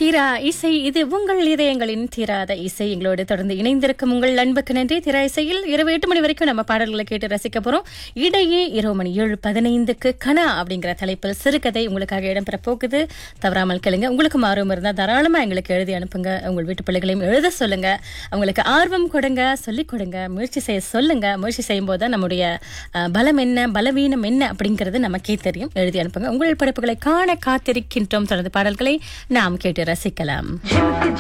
தீரா இசை இது உங்கள் இதயங்களின் தீராத இசை எங்களோடு தொடர்ந்து இணைந்திருக்கும் உங்கள் அன்புக்கு நன்றி தீரா இசையில் இரவு எட்டு மணி வரைக்கும் நம்ம பாடல்களை கேட்டு ரசிக்க போறோம் இடையே இரவு மணி ஏழு பதினைந்துக்கு கனா அப்படிங்கிற தலைப்பில் சிறுகதை உங்களுக்காக இடம்பெற போகுது தவறாமல் கேளுங்க உங்களுக்கு ஆர்வம் இருந்தால் தாராளமா எங்களுக்கு எழுதி அனுப்புங்க உங்கள் வீட்டு பிள்ளைகளையும் எழுத சொல்லுங்க அவங்களுக்கு ஆர்வம் கொடுங்க சொல்லிக் கொடுங்க முயற்சி செய்ய சொல்லுங்க முயற்சி செய்யும் போது தான் நம்முடைய அஹ், பலம் என்ன பலவீனம் என்ன அப்படிங்கிறது நமக்கே தெரியும் எழுதி அனுப்புங்க உங்கள் படைப்புகளை காண காத்திருக்கின்றோம் தொடர்ந்து பாடல்களை நாம் கேட்டு ரசிக்கலாம் ஜிமுக்கு